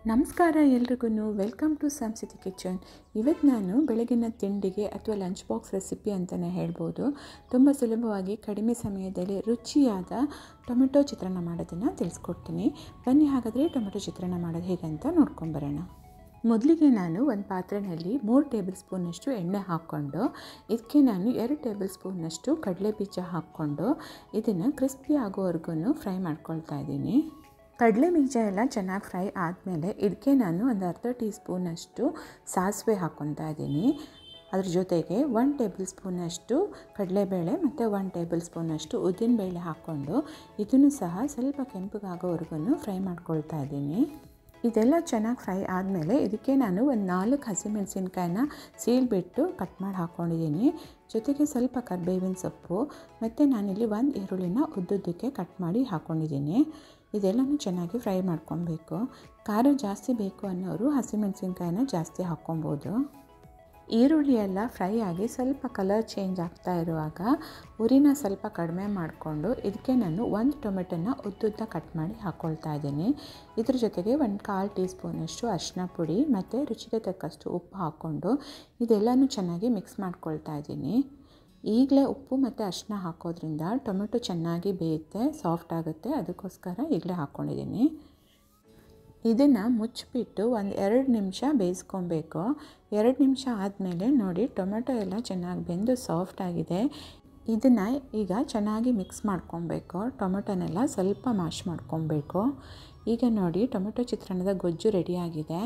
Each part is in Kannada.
ನಮಸ್ಕಾರ ಎಲ್ರಿಗೂ ವೆಲ್ಕಮ್ ಟು ಸಂಸಿತಿ ಕಿಚನ್ ಇವತ್ತು ನಾನು ಬೆಳಗಿನ ತಿಂಡಿಗೆ ಅಥವಾ ಲಂಚ್ ಬಾಕ್ಸ್ ರೆಸಿಪಿ ಅಂತಲೇ ಹೇಳ್ಬೋದು ತುಂಬ ಸುಲಭವಾಗಿ ಕಡಿಮೆ ಸಮಯದಲ್ಲಿ ರುಚಿಯಾದ ಟೊಮೆಟೊ ಚಿತ್ರಾನ್ನ ಮಾಡೋದನ್ನು ತಿಳಿಸ್ಕೊಡ್ತೀನಿ ಬನ್ನಿ ಹಾಗಾದರೆ ಟೊಮೆಟೊ ಚಿತ್ರಾನ್ನ ಮಾಡೋದು ಹೇಗಂತ ನೋಡ್ಕೊಂಬರೋಣ ಮೊದಲಿಗೆ ನಾನು ಒಂದು ಪಾತ್ರೆಯಲ್ಲಿ ಮೂರು ಟೇಬಲ್ ಸ್ಪೂನಷ್ಟು ಎಣ್ಣೆ ಹಾಕ್ಕೊಂಡು ಇದಕ್ಕೆ ನಾನು ಎರಡು ಟೇಬಲ್ ಸ್ಪೂನಷ್ಟು ಕಡಲೆ ಬೀಜ ಹಾಕ್ಕೊಂಡು ಇದನ್ನು ಕ್ರಿಸ್ಪಿ ಆಗೋವರೆಗೂ ಫ್ರೈ ಮಾಡ್ಕೊಳ್ತಾ ಇದ್ದೀನಿ ಕಡಲೆ ಬೀಜ ಎಲ್ಲ ಚೆನ್ನಾಗಿ ಫ್ರೈ ಆದಮೇಲೆ ಇದಕ್ಕೆ ನಾನು ಒಂದು ಅರ್ಧ ಟೀ ಸ್ಪೂನಷ್ಟು ಸಾಸಿವೆ ಹಾಕ್ಕೊತಾ ಇದ್ದೀನಿ ಅದ್ರ ಜೊತೆಗೆ ಒನ್ ಟೇಬಲ್ ಸ್ಪೂನಷ್ಟು ಕಡಲೆಬೇಳೆ ಮತ್ತು ಒನ್ ಟೇಬಲ್ ಸ್ಪೂನಷ್ಟು ಉದ್ದಿನಬೇಳೆ ಹಾಕ್ಕೊಂಡು ಇದನ್ನು ಸಹ ಸ್ವಲ್ಪ ಕೆಂಪಗಾಗೋವರೆಗೂ ಫ್ರೈ ಮಾಡ್ಕೊಳ್ತಾ ಇದ್ದೀನಿ ಇದೆಲ್ಲ ಚೆನ್ನಾಗಿ ಫ್ರೈ ಆದಮೇಲೆ ಇದಕ್ಕೆ ನಾನು ಒಂದು ನಾಲ್ಕು ಹಸಿಮೆಣಸಿನ್ಕಾಯಿನ ಸೀಳ್ಬಿಟ್ಟು ಕಟ್ ಮಾಡಿ ಹಾಕ್ಕೊಂಡಿದ್ದೀನಿ ಜೊತೆಗೆ ಸ್ವಲ್ಪ ಕರಿಬೇವಿನ ಸೊಪ್ಪು ಮತ್ತು ನಾನಿಲ್ಲಿ ಒಂದು ಈರುಳ್ಳಿನ ಉದ್ದುದ್ದಕ್ಕೆ ಕಟ್ ಮಾಡಿ ಹಾಕ್ಕೊಂಡಿದ್ದೀನಿ ಇದೆಲ್ಲನೂ ಚೆನ್ನಾಗಿ ಫ್ರೈ ಮಾಡ್ಕೊಬೇಕು ಖಾರ ಜಾಸ್ತಿ ಬೇಕು ಅನ್ನೋರು ಹಸಿಮೆಣಸಿನ್ಕಾಯಿನ ಜಾಸ್ತಿ ಹಾಕ್ಕೊಬೋದು ಈರುಳ್ಳಿ ಎಲ್ಲ ಫ್ರೈ ಆಗಿ ಸ್ವಲ್ಪ ಕಲರ್ ಚೇಂಜ್ ಆಗ್ತಾ ಇರುವಾಗ ಉರಿನ ಸ್ವಲ್ಪ ಕಡಿಮೆ ಮಾಡಿಕೊಂಡು ಇದಕ್ಕೆ ನಾನು ಒಂದು ಟೊಮೆಟೊನ ಉದ್ದುದ್ದ ಕಟ್ ಮಾಡಿ ಹಾಕ್ಕೊಳ್ತಾ ಇದ್ದೀನಿ ಇದ್ರ ಜೊತೆಗೆ ಒಂದು ಕಾಲು ಟೀ ಸ್ಪೂನಷ್ಟು ಅರಿಶಿನ ಪುಡಿ ಮತ್ತು ರುಚಿಗೆ ತಕ್ಕಷ್ಟು ಉಪ್ಪು ಹಾಕ್ಕೊಂಡು ಇದೆಲ್ಲನೂ ಚೆನ್ನಾಗಿ ಮಿಕ್ಸ್ ಮಾಡ್ಕೊಳ್ತಾ ಇದ್ದೀನಿ ಈಗಲೇ ಉಪ್ಪು ಮತ್ತು ಅರಿಶಿನ ಹಾಕೋದ್ರಿಂದ ಟೊಮೆಟೊ ಚೆನ್ನಾಗಿ ಬೇಯುತ್ತೆ ಸಾಫ್ಟ್ ಆಗುತ್ತೆ ಅದಕ್ಕೋಸ್ಕರ ಈಗಲೇ ಹಾಕ್ಕೊಂಡಿದ್ದೀನಿ ಇದನ್ನು ಮುಚ್ಚಿಬಿಟ್ಟು ಒಂದು ಎರಡು ನಿಮಿಷ ಬೇಯಿಸ್ಕೊಬೇಕು ಎರಡು ನಿಮಿಷ ಆದಮೇಲೆ ನೋಡಿ ಟೊಮೆಟೊ ಎಲ್ಲ ಚೆನ್ನಾಗಿ ಬೆಂದು ಸಾಫ್ಟ್ ಆಗಿದೆ ಇದನ್ನು ಈಗ ಚೆನ್ನಾಗಿ ಮಿಕ್ಸ್ ಮಾಡ್ಕೊಬೇಕು ಟೊಮೆಟೊನೆಲ್ಲ ಸ್ವಲ್ಪ ಮ್ಯಾಶ್ ಮಾಡ್ಕೊಬೇಕು ಈಗ ನೋಡಿ ಟೊಮೆಟೊ ಚಿತ್ರಾನ್ನದ ಗೊಜ್ಜು ರೆಡಿಯಾಗಿದೆ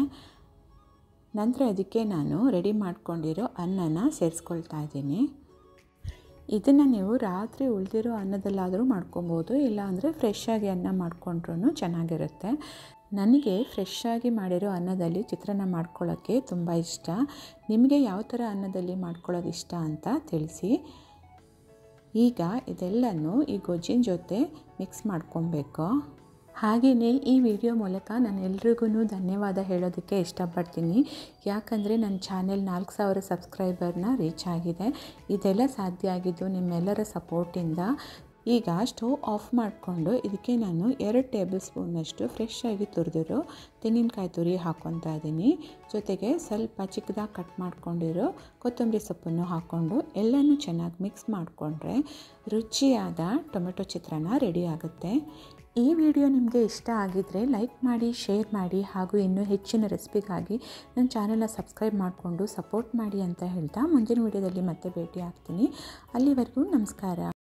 ನಂತರ ಅದಕ್ಕೆ ನಾನು ರೆಡಿ ಮಾಡ್ಕೊಂಡಿರೋ ಅನ್ನನ ಸೇರಿಸ್ಕೊಳ್ತಾ ಇದ್ದೀನಿ ಇದನ್ನು ನೀವು ರಾತ್ರಿ ಉಳಿದಿರೋ ಅನ್ನದಲ್ಲಾದರೂ ಮಾಡ್ಕೊಬೋದು ಇಲ್ಲಾಂದರೆ ಫ್ರೆಶ್ಶಾಗಿ ಅನ್ನ ಮಾಡಿಕೊಂಡ್ರೂ ಚೆನ್ನಾಗಿರುತ್ತೆ ನನಗೆ ಫ್ರೆಶ್ಶಾಗಿ ಮಾಡಿರೋ ಅನ್ನದಲ್ಲಿ ಚಿತ್ರಾನ್ನ ಮಾಡ್ಕೊಳ್ಳೋಕ್ಕೆ ತುಂಬ ಇಷ್ಟ ನಿಮಗೆ ಯಾವ ಥರ ಅನ್ನದಲ್ಲಿ ಮಾಡ್ಕೊಳ್ಳೋದು ಇಷ್ಟ ಅಂತ ತಿಳಿಸಿ ಈಗ ಇದೆಲ್ಲನೂ ಈ ಗೊಜ್ಜಿನ ಜೊತೆ ಮಿಕ್ಸ್ ಮಾಡ್ಕೊಬೇಕು ಹಾಗೆಯೇ ಈ ವಿಡಿಯೋ ಮೂಲಕ ನಾನು ಎಲ್ರಿಗೂ ಧನ್ಯವಾದ ಹೇಳೋದಕ್ಕೆ ಇಷ್ಟಪಡ್ತೀನಿ ಯಾಕಂದರೆ ನನ್ನ ಚಾನೆಲ್ ನಾಲ್ಕು ಸಾವಿರ ಸಬ್ಸ್ಕ್ರೈಬರ್ನ ರೀಚ್ ಆಗಿದೆ ಇದೆಲ್ಲ ಸಾಧ್ಯ ಆಗಿದ್ದು ನಿಮ್ಮೆಲ್ಲರ ಸಪೋರ್ಟಿಂದ ಈಗ ಸ್ಟವ್ ಆಫ್ ಮಾಡಿಕೊಂಡು ಇದಕ್ಕೆ ನಾನು ಎರಡು ಟೇಬಲ್ ಸ್ಪೂನಷ್ಟು ಫ್ರೆಶ್ ಆಗಿ ತುರಿದಿರೋ ತೆಂಗಿನಕಾಯಿ ತುರಿ ಹಾಕ್ಕೊತಾ ಇದ್ದೀನಿ ಜೊತೆಗೆ ಸ್ವಲ್ಪ ಚಿಕ್ಕದಾಗಿ ಕಟ್ ಮಾಡ್ಕೊಂಡಿರೋ ಕೊತ್ತಂಬರಿ ಸೊಪ್ಪನ್ನು ಹಾಕ್ಕೊಂಡು ಎಲ್ಲನೂ ಚೆನ್ನಾಗಿ ಮಿಕ್ಸ್ ಮಾಡಿಕೊಂಡ್ರೆ ರುಚಿಯಾದ ಟೊಮೆಟೊ ಚಿತ್ರಾನ್ನ ರೆಡಿ ಆಗುತ್ತೆ ಈ ವಿಡಿಯೋ ನಿಮಗೆ ಇಷ್ಟ ಆಗಿದ್ದರೆ ಲೈಕ್ ಮಾಡಿ ಶೇರ್ ಮಾಡಿ ಹಾಗೂ ಇನ್ನೂ ಹೆಚ್ಚಿನ ರೆಸಿಪಿಗಾಗಿ ನನ್ನ ಚಾನೆಲ್ನ ಸಬ್ಸ್ಕ್ರೈಬ್ ಮಾಡಿಕೊಂಡು ಸಪೋರ್ಟ್ ಮಾಡಿ ಅಂತ ಹೇಳ್ತಾ ಮುಂದಿನ ವಿಡಿಯೋದಲ್ಲಿ ಮತ್ತೆ ಭೇಟಿ ಆಗ್ತೀನಿ ಅಲ್ಲಿವರೆಗೂ ನಮಸ್ಕಾರ